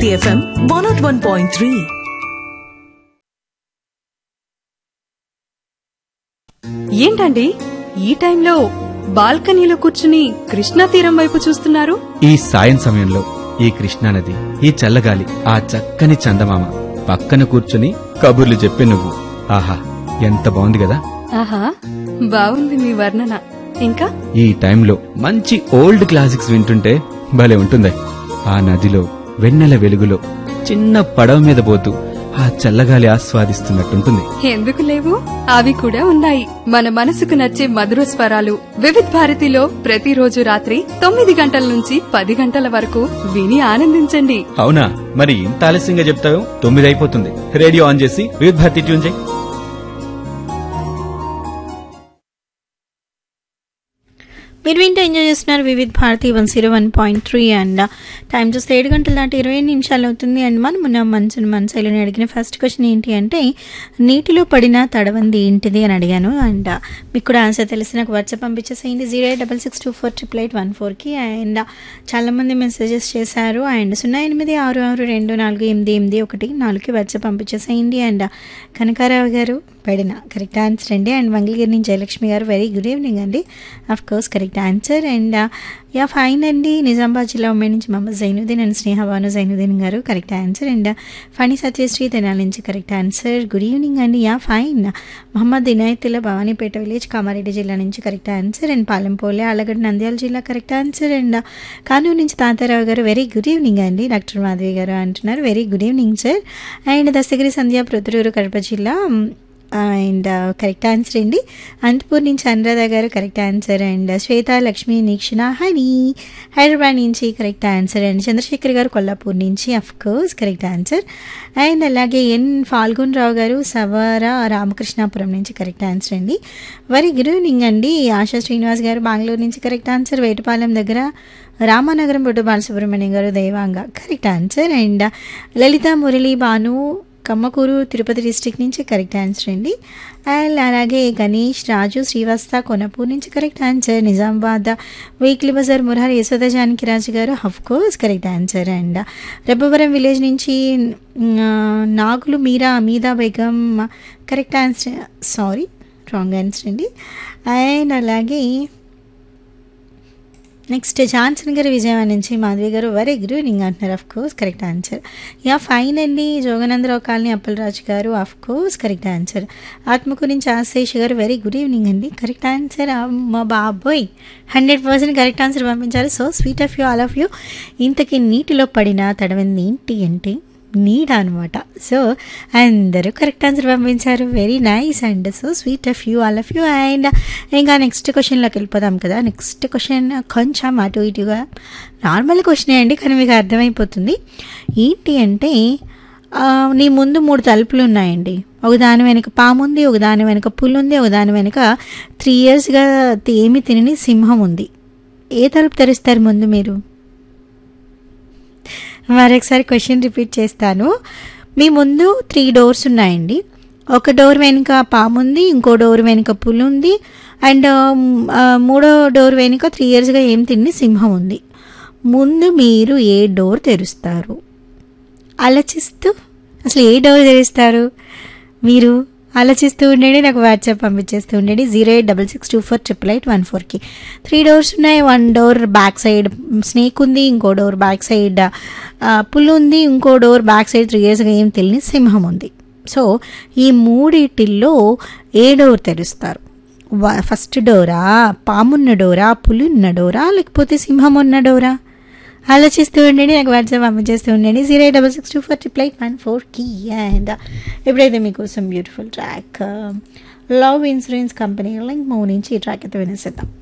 Bharati FM one naught one point three ఏంటండి ఈ టైంలో బాల్కనీలో కూర్చుని కృష్ణా తీరం వైపు చూస్తున్నారు ఈ సాయం సమయంలో ఈ కృష్ణానది ఈ చల్లగాలి ఆ చక్కని చందమామ పక్కన కూర్చుని కబుర్లు చెప్పి నువ్వు ఆహా ఎంత బాగుంది కదా ఆహా బాగుంది మీ వర్ణన ఇంకా ఈ టైంలో మంచి ఓల్డ్ క్లాసిక్స్ వింటుంటే భలే ఉంటుంది ఆ నదిలో వెన్నెల వెలుగులో చిన్న పడవ మీద పోతూ ఆ చల్లగాలి ఆస్వాదిస్తున్నట్టుంటుంది ఎందుకు లేవు అవి కూడా ఉన్నాయి మన మనసుకు నచ్చే మధుర స్వరాలు వివిధ్ భారతిలో ప్రతిరోజు రాత్రి తొమ్మిది గంటల నుంచి పది గంటల వరకు విని ఆనందించండి అవునా మరి ఇంత ఆలస్యంగా చెప్తావు తొమ్మిది అయిపోతుంది రేడియో ఆన్ చేసి వివిధ భారతి ట్యూన్ చేయి మీరు వింటూ ఎంజాయ్ చేస్తున్నారు Vividh Bharati one zero one point three and time చూస్తే ఏడు గంటల దాటి ఇరవై నిమిషాలు అవుతుంది అండ్ మనం ఉన్న మనసును మనసులోని అడిగిన ఫస్ట్ క్వశ్చన్ ఏంటి అంటే నీటిలో పడిన తడవంది ఏంటిది అని అడిగాను అండ్ మీకు కూడా ఆన్సర్ తెలిసి నాకు వాట్సాప్ పంపించేసేయండి zero eight double six two four triple eight one ఫోర్కి అండ్ చాలామంది మెసేజెస్ చేశారు అండ్ సున్నా ఎనిమిది ఆరు ఆరు రెండు నాలుగు ఎనిమిది ఎనిమిది ఒకటి నాలుగుకి వాట్సాప్ పంపించేసేయండి అండ్ కనకారావు గారు పడిన కరెక్ట్ ఆన్సర్ అండి అండ్ మంగళగిరి నుంచి Jayalakshmi garu very good evening అండి of course correct answer and yeah fine అండి నిజామాబాద్ జిల్లా ఉమ్మడి నుంచి Mohammed Zainuddin and Snehabanu Zainuddin garu correct answer and Phani Satyasri Tenali నుంచి కరెక్ట్ ఆన్సర్ గుడ్ ఈవినింగ్ అండి yeah fine Mohammed Inayatullah Bhavanipeta village Kamareddy జిల్లా నుంచి కరెక్ట్ ఆన్సర్ అండ్ పాలెంపోలే అలగడ్డ నంద్యాల జిల్లా కరెక్ట్ ఆన్సర్ అండ్ కానూరు నుంచి Tatarao garu very good evening అండి డాక్టర్ మాధవి గారు అంటున్నారు very good evening sir and Dastagiri Sandhya Proddatur Kadapa జిల్లా అండ్ కరెక్ట్ ఆన్సర్ అండి అనంతపూర్ నుంచి Anuradha garu correct answer and Sweta Lakshmi Neekshana Honey Hyderabad నుంచి correct answer and Chandrasekhar garu Kollapur నుంచి of course correct answer and అలాగే ఎన్ ఫాల్గున్ రావు గారు సవర రామకృష్ణాపురం నుంచి కరెక్ట్ ఆన్సర్ అండి వెరీ గుడ్ ఈవినింగ్ అండి ఆశా శ్రీనివాస్ గారు బెంగళూరు నుంచి కరెక్ట్ ఆన్సర్ వేటపాలెం దగ్గర రామానగరం బొడ్డు బాలసుబ్రహ్మణ్యం గారు దైవాంగ correct answer and Lalitha Murali Bhanu Kammakuru Tirupati district నుంచి కరెక్ట్ ఆన్సర్ అండి అండ్ అలాగే గణేష్ రాజు శ్రీవస్త కొనపూర్ నుంచి correct answer Nizamabad weekly bazaar Murahari Yashoda Janaki Raju garu of course correct answer and Rebbavaram village నుంచి Nagulu Meera Ameeda Begum correct answer sorry wrong answer అండి అండ్ అలాగే నెక్స్ట్ జాన్సన్ గారు విజయవాడ నుంచి Madhavi garu very good evening అంటున్నారు of course correct answer yeah fine అండి జోగనందరావు కాలనీ అప్పలరాజు గారు అఫ్ కోర్స్ కరెక్ట్ ఆన్సర్ ఆత్మకు నుంచి Ashesh garu very good evening అండి కరెక్ట్ ఆన్సర్ మా బాబోయ్ హండ్రెడ్ పర్సెంట్ కరెక్ట్ ఆన్సర్ పంపించారు so sweet of you all of you ఇంతకీ నీటిలో పడిన తడవింది ఏంటి అంటే నీడ అనమాట సో అందరూ కరెక్ట్ ఆన్సర్ పంపించారు very nice and so sweet of you all of you and ఇంకా నెక్స్ట్ క్వశ్చన్లోకి వెళ్ళిపోదాం కదా నెక్స్ట్ క్వశ్చన్ కొంచెం అటు ఇటుగా నార్మల్ క్వశ్చనే అండి కానీ మీకు అర్థమైపోతుంది ఏంటి అంటే నీ ముందు మూడు తలుపులు ఉన్నాయండి ఒక దాని వెనుక పాము ఉంది ఒక దాని వెనుక పుల్ ఉంది ఒక దాని వెనుక త్రీ ఇయర్స్గా ఏమి తినని సింహం ఉంది ఏ తలుపు తెరుస్తారు ముందు మీరు మరొకసారి క్వశ్చన్ రిపీట్ చేస్తాను మీ ముందు త్రీ డోర్స్ ఉన్నాయండి ఒక డోర్ వెనుక పాము ఉంది ఇంకో డోర్ వెనుక పులి ఉంది అండ్ మూడో డోర్ వెనుక త్రీ ఇయర్స్గా ఏం తిని సింహం ఉంది ముందు మీరు ఏ డోర్ తెరుస్తారు ఆలోచిస్తూ అసలు ఏ డోర్ తెరుస్తారు మీరు ఆలోచిస్తూ ఉండండి నాకు వాట్సాప్ పంపించేస్తూ ఉండండి zero eight double six two four triple eight one ఫోర్కి త్రీ డోర్స్ ఉన్నాయి one door back side snake ఉంది ఇంకో డోర్ బ్యాక్ సైడ్ పుల్ ఉంది ఇంకో డోర్ బ్యాక్ సైడ్ త్రీ ఇయర్స్గా ఏం తెలియని సింహం ఉంది సో ఈ మూడిటిల్లో ఏ డోర్ తెరుస్తారు ఫస్ట్ డోరా పామున్న డోరా పులి ఉన్న డోరా లేకపోతే సింహం ఉన్న డోరా ఆలోచిస్తూ ఉండండి నాకు వాట్సాప్ పంపించేస్తూ ఉండండి zero eight double six two four triple eight one four కీ అండ్ ఎప్పుడైతే మీకోసం beautiful track love insurance company link move నుంచి ఈ ట్రాక్ అయితే వినేసేద్దాం